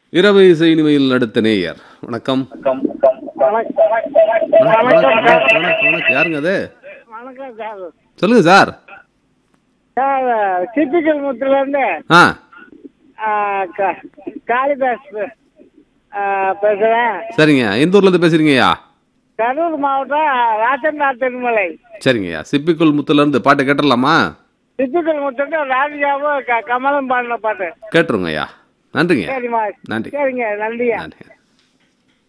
இரவு இசை இனிமையில் அடுத்த நேயர் வணக்கம் வணக்கம் வணக்கம் வணக்கம் வணக்கம் வணக்கம் யாருங்க அது வணக்கம் சார் சொல்லுங்க சார் சார் சிப்பிக்கல் முத்துலேருந்து ஆ காளிதாஸ் பேசுகிறேன் சரிங்க எந்த ஊர்ல இருந்து பேசுறீங்கய்யா கரூர் மாவட்டம் ராசந்தா திருமலை சரிங்கய்யா சிப்பிக்குள் முத்துல இருந்து பாட்டு கேட்டுடலாமா சிப்பிக்கல் முத்துட்டு ராதிகாவும் க- கமலம் பாடின பாட்டு கேட்டுருங்க ஐயா நன்றிங்க சரிம்மா நன்றி சரிங்க நன்றியா நன்றி